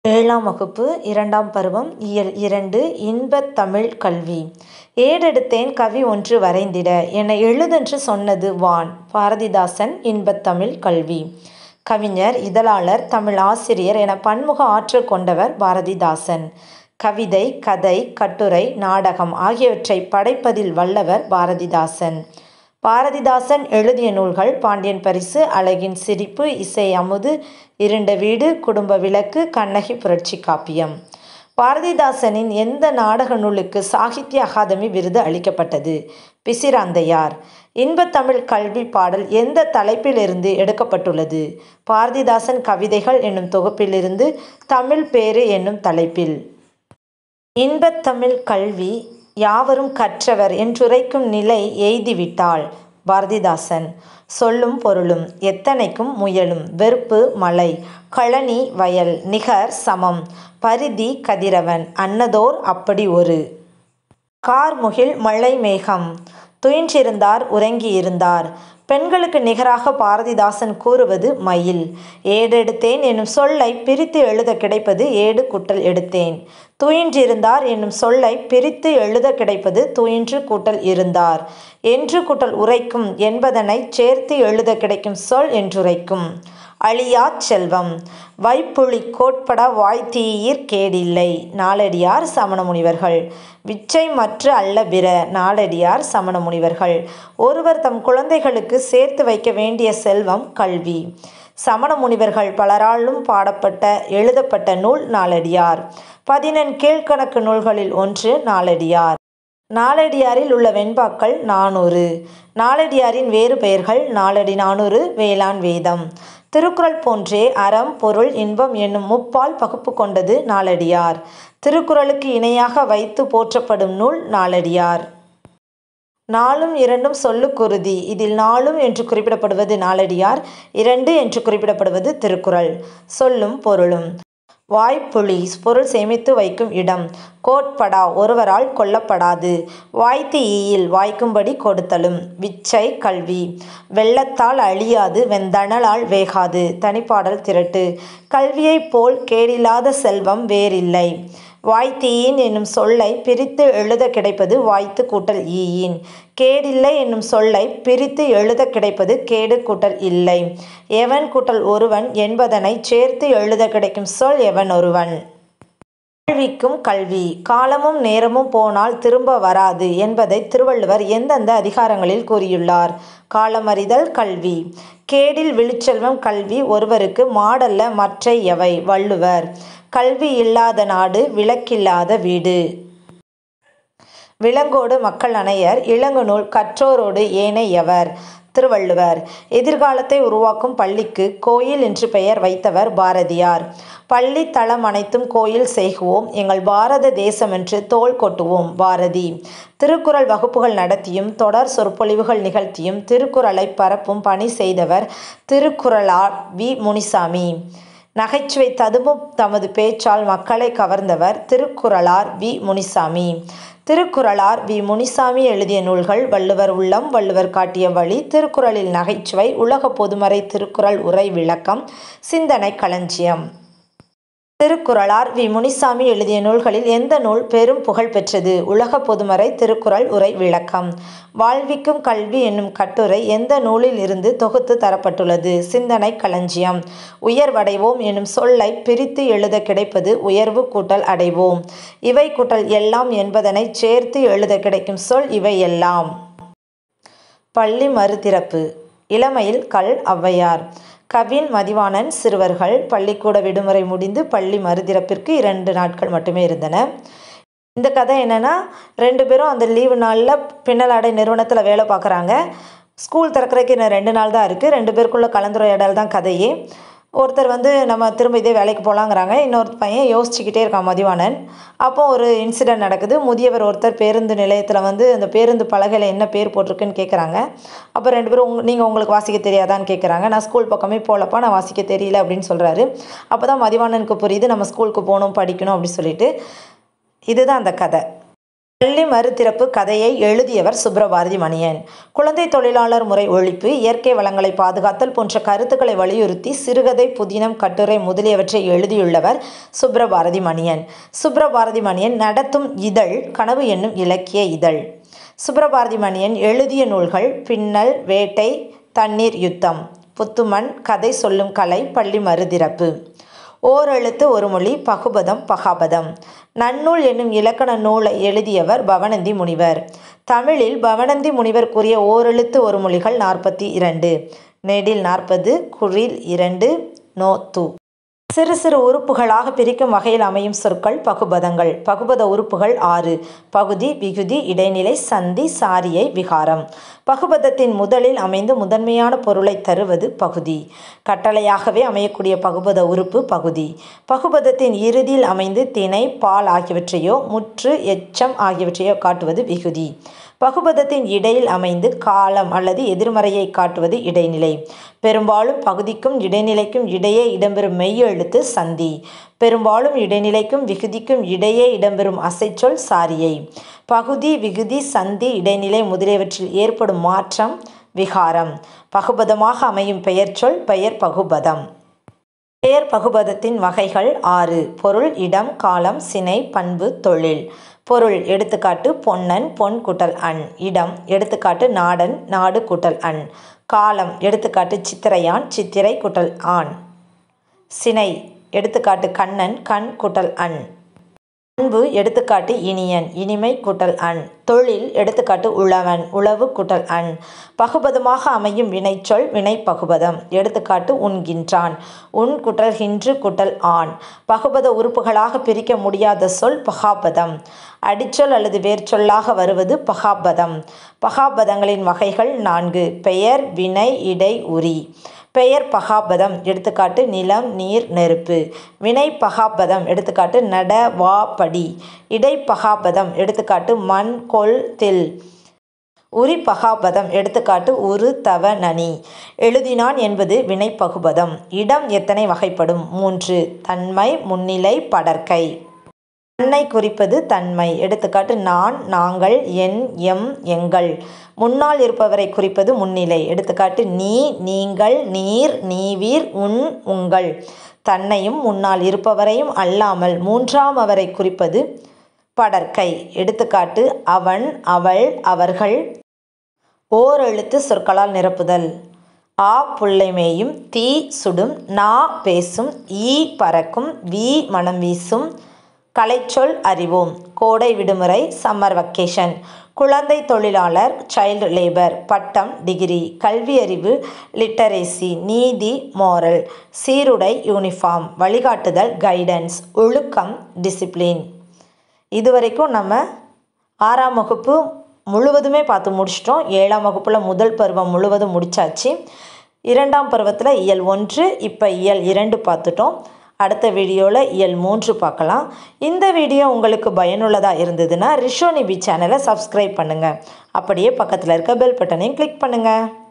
ஏழாம் வகுப்பு இரண்டாம் பருவம் இயல் இரண்டு இன்பத் தமிழ் கல்வி ஏடெடுத்தேன் கவி ஒன்று வரைந்திட என எழுதென்று சொன்னது வான் பாரதிதாசன் இன்பத் தமிழ் கல்வி கவிஞர் இதழாளர் தமிழ் ஆசிரியர் என பன்முக ஆற்றல் கொண்டவர் பாரதிதாசன் கவிதை கதை கட்டுரை நாடகம் ஆகியவற்றை படைப்பதில் வல்லவர் பாரதிதாசன் பாரதிதாசன் எழுதிய நூல்கள் பாண்டியன் பரிசு அழகின் சிரிப்பு இசை அமுது இருண்ட வீடு குடும்ப விளக்கு கண்ணகி புரட்சி காப்பியம் பாரதிதாசனின் எந்த நாடக நூலுக்கு சாகித்ய அகாதமி விருது அளிக்கப்பட்டது பிசிராந்தையார் இன்பத்தமிழ் கல்வி பாடல் எந்த தலைப்பிலிருந்து எடுக்கப்பட்டுள்ளது பாரதிதாசன் கவிதைகள் என்னும் தொகுப்பிலிருந்து தமிழ் பேறு என்னும் தலைப்பில் இன்பத்தமிழ் கல்வி யாவரும் கற்றவர் என்றுரைக்கும் நிலை எய்திவிட்டாள் பாரதிதாசன் சொல்லும் பொருளும் எத்தனைக்கும் முயலும் வெறுப்பு மலை கழனி வயல் நிகர் சமம் பரிதி கதிரவன் அன்னதோர் அப்படி ஒரு கார்முகில் மழை மேகம் துயின்றிருந்தார் உறங்கியிருந்தார் பெண்களுக்கு நிகராக பாரதிதாசன் கூறுவது மயில் ஏடெடுத்தேன் என்னும் சொல்லை பிரித்து எழுத கிடைப்பது ஏடு குட்டல் எடுத்தேன் துயின்றிருந்தார் என்னும் சொல்லை பிரித்து எழுத கிடைப்பது துயின்று கூட்டல் இருந்தார் என்று கூட்டல் உரைக்கும் என்பதனை சேர்த்து எழுத கிடைக்கும் சொல் என்றுரைக்கும் அழியா செல்வம் வைப்புளி கோட்பட வாய்த்தீயிற் கேடில்லை நாளடியார் சமண முனிவர்கள் விச்சை மற்ற அல்ல பிற நாளடியார் சமண முனிவர்கள் ஒருவர் தம் குழந்தைகளுக்கு சேர்த்து வைக்க வேண்டிய செல்வம் கல்வி சமண முனிவர்கள் பலராலும் பாடப்பட்ட எழுதப்பட்ட நூல் நாளடியார் பதினெண் கீழ்கணக்கு நூல்களில் ஒன்று நாளடியார் நாளடியாரில் உள்ள வெண்பாக்கள் நானூறு நாளடியாரின் வேறு பெயர்கள் நாளடி நானூறு வேளாண் வேதம் திருக்குறள் போன்றே அறம் பொருள் இன்பம் என்னும் முப்பால் பகுப்பு கொண்டது நாளடியார் திருக்குறளுக்கு இணையாக வைத்து போற்றப்படும் நூல் நாளடியார் நாலும் இரண்டும் சொல்லுக்குருதி இதில் நாலும் என்று குறிப்பிடப்படுவது நாளடியார் இரண்டு என்று குறிப்பிடப்படுவது திருக்குறள் சொல்லும் பொருளும் வாய்ப்புளி பொருள் சேமித்து வைக்கும் இடம் கோட்படா ஒருவரால் கொல்லப்படாது வாய்த்து ஈயில் வாய்க்கும்படி கொடுத்தலும் விச்சை கல்வி வெள்ளத்தால் அழியாது வெந்தணலால் வேகாது தனிப்பாடல் திரட்டு கல்வியைப் போல் கேடில்லாத செல்வம் வேறில்லை வாய்த்தீயின் என்னும் சொல்லை பிரித்து எழுத கிடைப்பது வாய்த்து கூட்டல் ஈயின் கேடில்லை என்னும் சொல்லை பிரித்து எழுத கிடைப்பது கேடு கூட்டல் இல்லை எவன் கூட்டல் ஒருவன் என்பதனை சேர்த்து எழுத கிடைக்கும் சொல் எவன் ஒருவன் கல்விக்கும் கல்வி காலமும் நேரமும் போனால் திரும்ப வராது என்பதை திருவள்ளுவர் எந்தெந்த அதிகாரங்களில் கூறியுள்ளார் காலமறிதல் கல்வி கேடில் விழுச்செல்வம் கல்வி ஒருவருக்கு மாடல்ல மற்ற எவை வள்ளுவர் கல்வி இல்லாத நாடு விளக்கில்லாத வீடு விலங்கோடு மக்கள் அணையர் இளங்கு நூல் கற்றோரோடு ஏனையவர் திருவள்ளுவர் எதிர்காலத்தை உருவாக்கும் பள்ளிக்கு கோயில் என்று பெயர் வைத்தவர் பாரதியார் பள்ளி தளம் அனைத்தும் கோயில் செய்குவோம் எங்கள் பாரத தேசம் என்று தோல் கொட்டுவோம் பாரதி திருக்குறள் வகுப்புகள் நடத்தியும் தொடர் சொற்பொழிவுகள் நிகழ்த்தியும் திருக்குறளை பரப்பும் பணி செய்தவர் திருக்குறளார் வி முனிசாமி நகைச்சுவை ததும்பும் தமது பேச்சால் மக்களை கவர்ந்தவர் திருக்குறளார் வி முனிசாமி திருக்குறளார் வி முனிசாமி எழுதிய நூல்கள் வள்ளுவர் உள்ளம் வள்ளுவர் காட்டிய வழி திருக்குறளில் நகைச்சுவை உலக பொதுமறை திருக்குறள் உரை விளக்கம் சிந்தனை களஞ்சியம் திருக்குறளார் வி முனிசாமி எழுதிய நூல்களில் எந்த நூல் பெரும் புகழ் பெற்றது உலக பொதுமறை திருக்குறள் உரை விளக்கம் வாழ்விக்கும் கல்வி என்னும் கட்டுரை எந்த நூலில் இருந்து தொகுத்து தரப்பட்டுள்ளது சிந்தனை களஞ்சியம் உயர்வடைவோம் என்னும் சொல்லை பிரித்து எழுத கிடைப்பது உயர்வு கூட்டல் அடைவோம் இவை கூட்டல் எல்லாம் என்பதனை சேர்த்து எழுத கிடைக்கும் சொல் இவை எல்லாம் பள்ளி மறுதிறப்பு இளமையில் கல் ஔவையார் கவின் மதிவாணன் சிறுவர்கள் பள்ளிக்கூட விடுமுறை முடிந்து பள்ளி மறுதிறப்பிற்கு இரண்டு நாட்கள் மட்டுமே இருந்தன இந்த கதை என்னென்னா ரெண்டு பேரும் அந்த லீவு நாளில் பின்னலாடை நிறுவனத்தில் வேலை பார்க்குறாங்க ஸ்கூல் திறக்கிறதுக்கு இன்னும் ரெண்டு நாள் தான் இருக்குது ரெண்டு பேருக்குள்ள கலந்துரையாடல் தான் கதையே ஒருத்தர் வந்து நம்ம திரும்ப இதே வேலைக்கு போகலாங்கிறாங்க இன்னொரு பையன் யோசிச்சுக்கிட்டே இருக்கான் மதிவாணன் அப்போ ஒரு இன்சிடென்ட் நடக்குது முதியவர் ஒருத்தர் பேருந்து நிலையத்தில் வந்து அந்த பேருந்து பலகையில் என்ன பேர் போட்டிருக்குன்னு கேட்குறாங்க அப்போ ரெண்டு பேரும் உங் நீங்கள் உங்களுக்கு வாசிக்க தெரியாதான்னு கேட்குறாங்க நான் ஸ்கூல் பக்கமே போகலப்பா நான் வாசிக்க தெரியல அப்படின்னு சொல்கிறாரு அப்போ தான் மதிவாணனுக்கு புரியுது நம்ம ஸ்கூலுக்கு போகணும் படிக்கணும் அப்படின்னு சொல்லிட்டு இதுதான் அந்த கதை பள்ளி மறுதிறப்பு கதையை எழுதியவர் சுப்ரபாரதி மணியன் குழந்தை தொழிலாளர் முறை ஒழிப்பு இயற்கை வளங்களை பாதுகாத்தல் போன்ற கருத்துக்களை வலியுறுத்தி சிறுகதை புதினம் கட்டுரை முதலியவற்றை எழுதியுள்ளவர் சுப்ரபாரதி மணியன் சுப்ரபாரதி மணியன் நடத்தும் இதழ் கனவு என்னும் இலக்கிய இதழ் சுப்ரபாரதி மணியன் எழுதிய நூல்கள் பின்னல் வேட்டை தண்ணீர் யுத்தம் புத்துமண் கதை சொல்லும் கலை பள்ளி மறுதிறப்பு ஓரெழுத்து ஒரு மொழி பகுபதம் பகாபதம் நன்னூல் என்னும் இலக்கண நூலை எழுதியவர் பவனந்தி முனிவர் தமிழில் பவனந்தி முனிவர் கூறிய ஓரெழுத்து ஒரு மொழிகள் நாற்பத்தி இரண்டு நெடில் நாற்பது குரில் இரண்டு நோ து சிறு சிறு உறுப்புகளாக பிரிக்கும் வகையில் அமையும் சொற்கள் பகுபதங்கள் பகுபத உறுப்புகள் ஆறு பகுதி விகுதி இடைநிலை சந்தி சாரியை விகாரம் பகுபதத்தின் முதலில் அமைந்து முதன்மையான பொருளை தருவது பகுதி கட்டளையாகவே அமையக்கூடிய பகுபத உறுப்பு பகுதி பகுபதத்தின் இறுதியில் அமைந்து திணை பால் ஆகியவற்றையோ முற்று எச்சம் ஆகியவற்றையோ காட்டுவது விகுதி பகுபதத்தின் இடையில் அமைந்து காலம் அல்லது எதிர்மறையை காட்டுவது இடைநிலை பெரும்பாலும் பகுதிக்கும் இடைநிலைக்கும் இடையே இடம்பெறும் மெய்யெழுத்து சந்தி பெரும்பாலும் இடைநிலைக்கும் விகுதிக்கும் இடையே இடம்பெறும் அசைச்சொல் சாரியை பகுதி விகுதி சந்தி இடைநிலை முதலியவற்றில் ஏற்படும் மாற்றம் விகாரம் பகுபதமாக அமையும் பெயர்ச்சொல் பெயர் பகுபதம் பெயர் பகுபதத்தின் வகைகள் ஆறு பொருள் இடம் காலம் சினை பண்பு தொழில் பொருள் எடுத்துக்காட்டு பொன்னன் பொன் குட்டல் அன் இடம் எடுத்துக்காட்டு நாடன் நாடு குட்டல் அன் காலம் எடுத்துக்காட்டு சித்திரையான் சித்திரை குட்டல் ஆண் சினை எடுத்துக்காட்டு கண்ணன் கண் குட்டல் அன் அன்பு எடுத்துக்காட்டு இனியன் இனிமை குட்டல் அன் தொழில் எடுத்துக்காட்டு உழவன் உழவு குட்டல் அன் பகுபதமாக அமையும் வினைச்சொல் வினை பகுபதம் எடுத்துக்காட்டு உண்கின்றான் உன் குட்டல் ஹின்று குட்டல் ஆண் பகுபத உறுப்புகளாக பிரிக்க முடியாத சொல் பகாபதம் அடிச்சொல் அல்லது வேர்ச்சொல்லாக வருவது பகாபதம் பகாபதங்களின் வகைகள் நான்கு பெயர் வினை இடை உரி பெயர் பகாபதம் எடுத்துக்காட்டு நிலம் நீர் நெருப்பு வினை பகாபதம் எடுத்துக்காட்டு நட வா படி இடை பகாபதம் எடுத்துக்காட்டு மண் கொல் தில் உரி பகாபதம் எடுத்துக்காட்டு உரு தவ நனி எழுதினான் என்பது வினை பகுபதம் இடம் எத்தனை வகைப்படும் மூன்று தன்மை முன்னிலை படற்கை தன்னை குறிப்பது தன்மை எடுத்துக்காட்டு நான் நாங்கள் என் எம் எங்கள் முன்னால் இருப்பவரை குறிப்பது முன்னிலை எடுத்துக்காட்டு நீ நீங்கள் நீர் நீவீர் உன் உங்கள் தன்னையும் முன்னால் இருப்பவரையும் அல்லாமல் மூன்றாம் அவரை குறிப்பது படற்கை எடுத்துக்காட்டு அவன் அவள் அவர்கள் ஓரெழுத்து சொற்களால் நிரப்புதல் ஆ புள்ளைமேயும் தீ சுடும் நா பேசும் ஈ பறக்கும் வி மனம் வீசும் கலைச்சொல் அறிவோம் கோடை விடுமுறை சம்மர் வக்கேஷன் குழந்தை தொழிலாளர் சைல்டு லேபர் பட்டம் டிகிரி கல்வி அறிவு லிட்டரேசி நீதி மோரல் சீருடை யூனிஃபார்ம் வழிகாட்டுதல் கைடன்ஸ் ஒழுக்கம் டிசிப்ளின் இதுவரைக்கும் நம்ம ஆறாம் வகுப்பு முழுவதுமே பார்த்து முடிச்சிட்டோம் ஏழாம் வகுப்பில் முதல் பருவம் முழுவதும் முடித்தாச்சு இரண்டாம் பருவத்தில் இயல் ஒன்று இப்போ இயல் இரண்டு பார்த்துட்டோம் அடுத்த வீடியோவில் இயல் மூன்று பார்க்கலாம் இந்த வீடியோ உங்களுக்கு பயனுள்ளதாக இருந்ததுன்னா ரிஷோ நிபி சேனலை சப்ஸ்கிரைப் பண்ணுங்கள் அப்படியே பக்கத்தில் இருக்க பெல் பட்டனையும் கிளிக் பண்ணுங்கள்